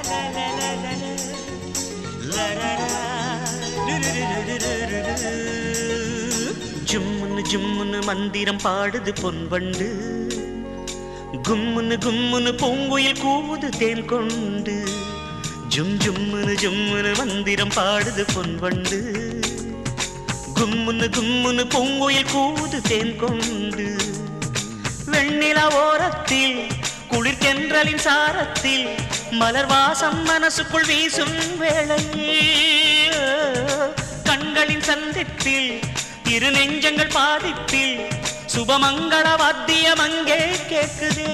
ஜும்முன்னு ஜும்முன்னு மந்திரம் பாடுது பொன்வண்டு கும்முன்னு கும்முன்னு பூங்குயில் கூவுது தேன் கொண்டு ஜும் ஜும்முன்னு ஜும்முன்னு மந்திரம் பாடுது பொன்வண்டு கும்முன்னு கும்முன்னு பூங்குயில் கூவுது தேன் கொண்டு வெண்ணிலா ஓரத்தில் குளிர்கென்றலின் சாரத்தில் மலர் வாசம் மனசுக்குள் வீசும் வேளையில் கண்களின் சந்திப்பில் இரு நெஞ்சங்கள் பாதிப்பில் சுபமங்கள வாத்தியம் அங்கே கேக்குதே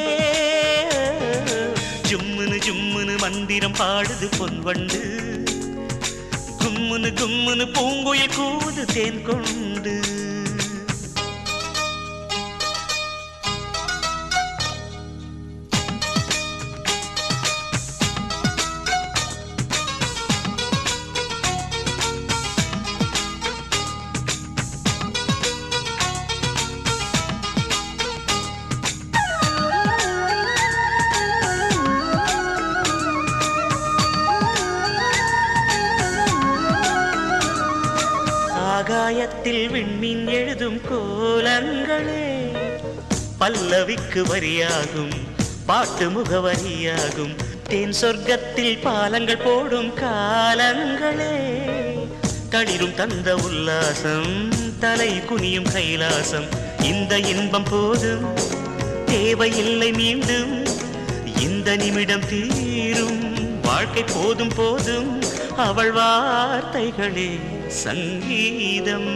ஜும்முனு ஜும்முனு மந்திரம் பாடுது பொன்வண்டு கும்முனு கும்முனு பூங்குயில் கூவுது தேன் கொண்டு ஆகாயத்தில் விண்மீன் எழுதும் கோலங்களே பல்லவிக்கு வரியாகும் பாட்டு முகவரியாகும் தேன் சொர்க்கத்தில் பாலங்கள் போடும் காலங்களே தளிரும் தந்த உல்லாசம் தலை குனியும் கைலாசம் இந்த இன்பம் போதும் தேவையில்லை மீண்டும் இந்த நிமிடம் தீரும் வாழ்க்கை போதும் போதும் அவள் வார்த்தைகளே சங்கீதம்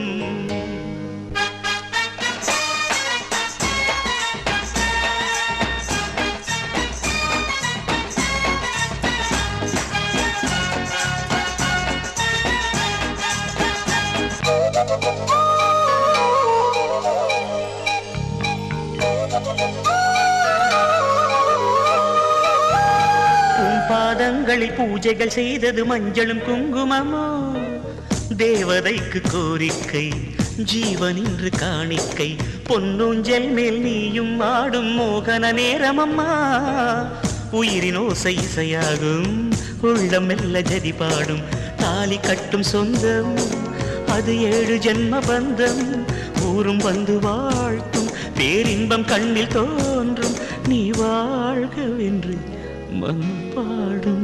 உன் பாதங்களில் பூஜைகள் செய்தது மஞ்சளும் குங்குமமோ தேவதைக்கு கோரிக்கை ஜீவன் இன்று காணிக்கை பொன்னூஞ்சல் மேல் நீயும் ஆடும் மோகன நேரமம்மா உயிரின் ஓசை இசையாகும் உள்ளம் மெல்ல ஜதி பாடும் தாலி கட்டும் சொந்தம் அது ஏழு ஜென்ம பந்தம் ஊரும் வந்து வாழ்த்தும் பேரின்பம் கண்ணில் தோன்றும் நீ வாழ்கவென்று மண் பாடும்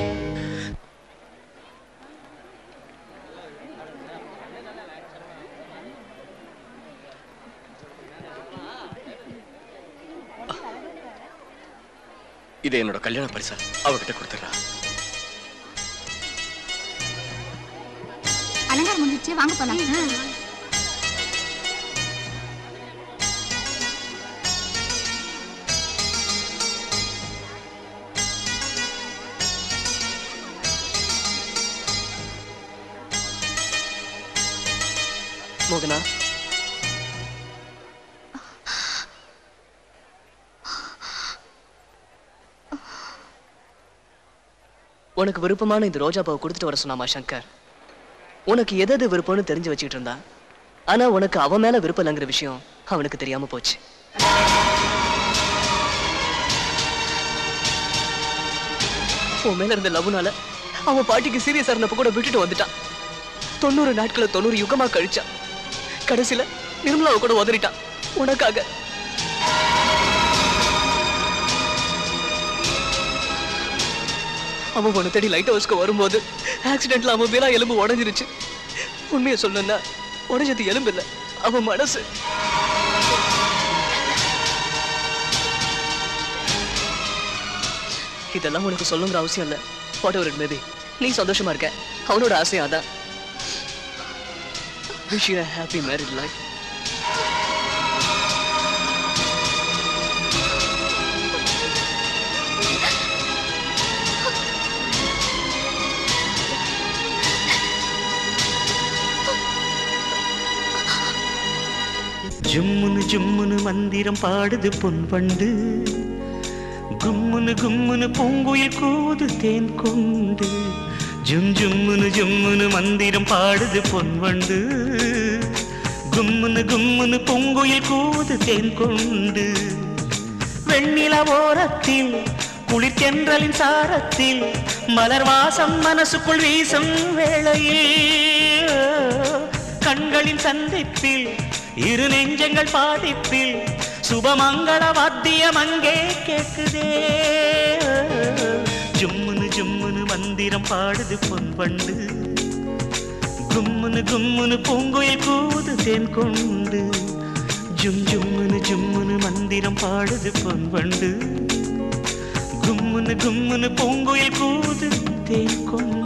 இது என்னோட கல்யாண பரிசா அவகிட்ட கொடுத்துறா அலங்காரம் முடிஞ்சிச்சு வாங்க போலாம் மோகனா உனக்கு விருப்பமான இந்த ரோஜா பூவை கொடுத்துட்டு வர சொன்னாமா சங்கர் உனக்கு எது எது விருப்பம்னு தெரிஞ்சு வச்சுக்கிட்டு இருந்தா ஆனா உனக்கு அவன் மேல விருப்பம் இல்லைங்கிற விஷயம் அவனுக்கு தெரியாம போச்சு உன் மேல இருந்த லவ்னால அவன் பாட்டிக்கு சீரியஸா இருந்தப்ப கூட விட்டுட்டு வந்துட்டான் தொண்ணூறு நாட்களை தொண்ணூறு யுகமா கழிச்சான் கடைசியில நிர்மலாவை கூட உதறிட்டான் உனக்காக அவன் உன தேடி லைட் ஹவுஸ்க்கு வரும்போது ஆக்சிடென்ட்ல அவன் மேலா எலும்பு உடஞ்சிருச்சு உண்மையை சொல்லணும்னா உடஞ்சது எலும்பு இல்ல அவன் மனசு இதெல்லாம் உனக்கு சொல்லுங்கிற அவசியம் இல்ல வாட் எவர் இட் மேபி நீ சந்தோஷமா இருக்க அவனோட ஆசையும் அதான் wish you happy married life ஜும்முனு ஜும்முனு மந்திரம் பாடுது பொன்வண்டு கும்முனு கும்முனு பூங்குயில் கூது தேன் கொண்டு ஜும் ஜும்முனு ஜும்முனு மந்திரம் பாடுது பொன்வண்டு கும்முனு கும்முனு பூங்குயில் கூது தேன் கொண்டு வெண்ணில ஓரத்தில் குளிர்கென்றலின் சாரத்தில் மலர் வாசம் மனசுக்குள் வீசும் வேளையில் கண்களின் சந்திப்பில் இரு நெஞ்சங்கள் பாதிப்பில் சுபமங்கள வாத்தியம் அங்கே கேக்குதே ஜும்முனு ஜும்முனு மந்திரம் பாடுது பொன் வண்டு கும்முனு கும்முனு பூங்குயில் கூது தேன் கொண்டு ஜும் ஜும்முனு ஜும்முனு மந்திரம் பாடுது பொன் வண்டு கும்முனு கும்முனு பூங்குயில் கூது தேன் கொண்டு